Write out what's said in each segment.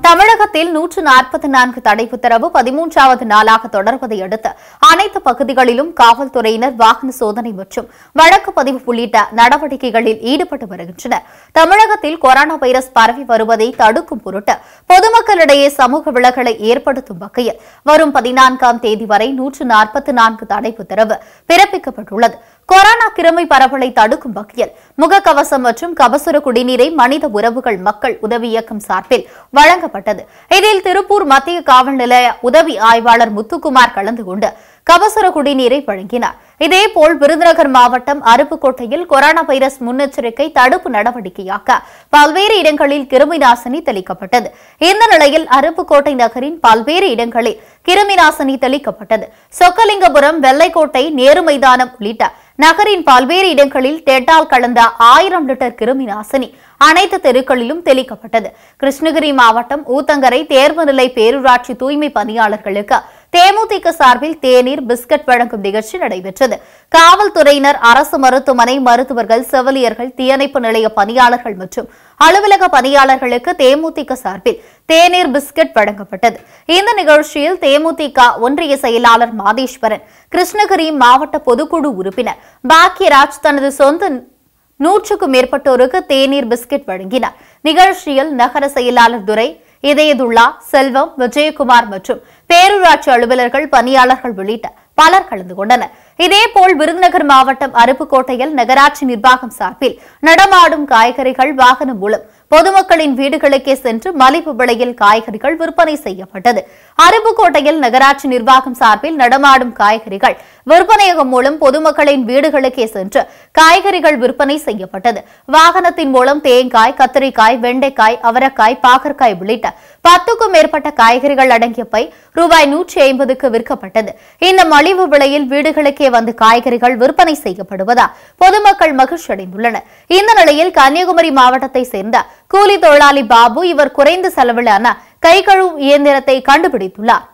தமிழகத்தில் நூற்று நாற்பத்தி நான்கு தடை உத்தரவு பதிமூன்றாவது நாளாக தொடர்வதை அடுத்து அனைத்து பகுதிகளிலும் காவல்துறையினர் வாகன சோதனை மற்றும் வழக்கு பதிவு உள்ளிட்ட நடவடிக்கைகளில் ஈடுபட்டு வருகின்றனர் தமிழகத்தில் கொரோனா வைரஸ் பரவி வருவதை தடுக்கும் பொருட்டு பொதுமக்களிடையே சமூக விலகலை ஏற்படுத்தும் வகையில் வரும் பதினான்காம் தேதி வரை நூற்று நாற்பத்தி நான்கு தடை உத்தரவு பிறப்பிக்கப்பட்டுள்ளது கொரோனா கிருமி பரவலை தடுக்கும் வகையில் முகக்கவசம் மற்றும் கபசுர குடிநீரை மனித உறவுகள் மக்கள் உதவி இயக்கம் சார்பில் வழங்கப்பட்டது இதில் திருப்பூர் மத்திய காவல் நிலைய உதவி ஆய்வாளர் முத்துக்குமார் கலந்து கொண்டு கபசுர குடிநீரை வழங்கினார் இதேபோல் விருதுநகர் மாவட்டம் அருப்புக்கோட்டையில் கொரோனா வைரஸ் முன்னெச்சரிக்கை தடுப்பு நடவடிக்கையாக பல்வேறு இடங்களில் கிருமி நாசினி தெளிக்கப்பட்டது இந்த நிலையில் அருப்புக்கோட்டை நகரின் பல்வேறு இடங்களில் கிருமி நாசினி தெளிக்கப்பட்டது சொக்கலிங்கபுரம் வெள்ளைக்கோட்டை நேரு மைதானம் உள்ளிட்ட நகரின் பல்வேறு இடங்களில் டெட்டால் கலந்த ஆயிரம் லிட்டர் கிருமி நாசினி அனைத்து தெருக்களிலும் தெளிக்கப்பட்டது கிருஷ்ணகிரி மாவட்டம் ஊத்தங்கரை தேர்வு நிலை பேரூராட்சி தூய்மை பணியாளர்களுக்கு தேமுதிக சார்பில் தேநீர் பிஸ்கட் வழங்கும் நிகழ்ச்சி நடைபெற்றது காவல்துறையினர் அரசு மருத்துவமனை மருத்துவர்கள் செவிலியர்கள் தீயணைப்பு நிலைய பணியாளர்கள் மற்றும் அலுவலக பணியாளர்களுக்கு தேமுதிக சார்பில் தேநீர் பிஸ்கட் வழங்கப்பட்டது இந்த நிகழ்ச்சியில் தேமுதிக ஒன்றிய செயலாளர் மாதேஸ்வரன் கிருஷ்ணகிரி மாவட்ட பொதுக்குழு உறுப்பினர் பாக்யராஜ் தனது சொந்த நூற்றுக்கும் மேற்பட்டோருக்கு தேநீர் பிஸ்கட் வழங்கினார் நிகழ்ச்சியில் நகர செயலாளர் துரை இதயதுல்லா செல்வம் விஜயகுமார் மற்றும் பேரூராட்சி அலுவலர்கள் பணியாளர்கள் உள்ளிட்ட பலர் கலந்து கொண்டனர் இதேபோல் விருதுநகர் மாவட்டம் அருப்புக்கோட்டையில் நகராட்சி நிர்வாகம் சார்பில் நடமாடும் காய்கறிகள் வாகனம் மூலம் பொதுமக்களின் வீடுகளுக்கே சென்று மலிவு விலையில் காய்கறிகள் விற்பனை செய்யப்பட்டது அருப்புக்கோட்டையில் நகராட்சி நிர்வாகம் சார்பில் நடமாடும் காய்கறிகள் விற்பனையகம் மூலம் பொதுமக்களின் வீடுகளுக்கே சென்று காய்கறிகள் விற்பனை செய்யப்பட்டது வாகனத்தின் மூலம் தேங்காய் கத்திரிக்காய் வெண்டைக்காய் அவரைக்காய் பாகற்காய் உள்ளிட்ட பத்துக்கும் மேற்பட்ட காய்கறிகள் அடங்கிய பை ரூபாய் நூற்றி ஐம்பதுக்கு விற்கப்பட்டது இந்த மலிவு விலையில் வீடுகளுக்கே வந்து காய்கறிகள் விற்பனை செய்யப்படுவதால் பொதுமக்கள் மகிழ்ச்சி அடைந்துள்ளனர் இந்த நிலையில் கன்னியாகுமரி மாவட்டத்தை சேர்ந்த கூலி தொழிலாளி பாபு இவர் குறைந்த செலவிலான கை கழுவும் இயந்திரத்தை கண்டுபிடித்துள்ளார்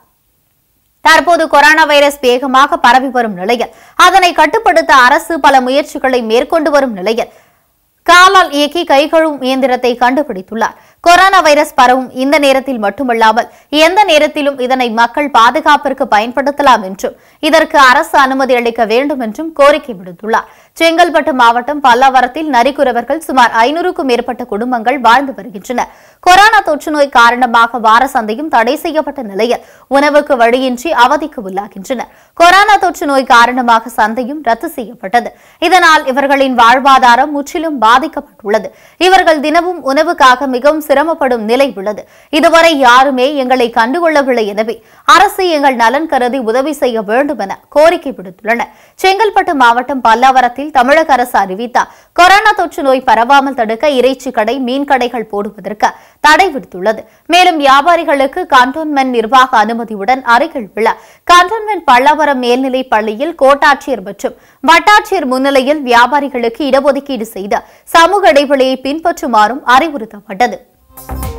தற்போது கொரோனா வைரஸ் வேகமாக பரவி வரும் நிலையில் அதனை கட்டுப்படுத்த அரசு பல முயற்சிகளை மேற்கொண்டு வரும் நிலையில் காலால் இயக்கி கை கழுவும் இயந்திரத்தை கண்டுபிடித்துள்ளார் கொரோனா வைரஸ் பரவும் இந்த நேரத்தில் மட்டுமல்லாமல் எந்த நேரத்திலும் இதனை மக்கள் பாதுகாப்பிற்கு பயன்படுத்தலாம் என்றும் இதற்கு அரசு அனுமதி அளிக்க வேண்டும் என்றும் கோரிக்கை விடுத்துள்ளார் செங்கல்பட்டு மாவட்டம் பல்லாவரத்தில் நரிக்குறவர்கள் சுமார் ஐநூறுக்கும் மேற்பட்ட குடும்பங்கள் வாழ்ந்து வருகின்றனர் கொரோனா தொற்று நோய் காரணமாக வார சந்தையும் தடை செய்யப்பட்ட நிலையில் உணவுக்கு வழியின்றி அவதிக்கு உள்ளாகின்றனர் கொரோனா தொற்று நோய் காரணமாக சந்தையும் ரத்து செய்யப்பட்டது இதனால் இவர்களின் வாழ்வாதாரம் முற்றிலும் பாதிக்கப்பட்டுள்ளது இவர்கள் தினமும் உணவுக்காக மிகவும் சிரமப்படும் நிலை உள்ளது இதுவரை யாருமே எங்களை கண்டுகொள்ளவில்லை எனவே அரசு எங்கள் நலன் கருதி உதவி செய்ய வேண்டும் என கோரிக்கை விடுத்துள்ளனர் செங்கல்பட்டு மாவட்டம் பல்லாவரத்தில் தமிழக அரசு அறிவித்த கொரோனா தொற்று நோய் பரவாமல் தடுக்க இறைச்சி கடை மீன் கடைகள் போடுவதற்கு தடை விடுத்துள்ளது மேலும் வியாபாரிகளுக்கு கண்டோன்மெண்ட் நிர்வாக அனுமதியுடன் அருகில் உள்ள கண்டோன்மெண்ட் பல்லாவரம் மேல்நிலைப் பள்ளியில் கோட்டாட்சியர் மற்றும் வட்டாட்சியர் முன்னிலையில் வியாபாரிகளுக்கு இடஒதுக்கீடு செய்து சமூக இடைவெளியை பின்பற்றுமாறும் அறிவுறுத்தப்பட்டது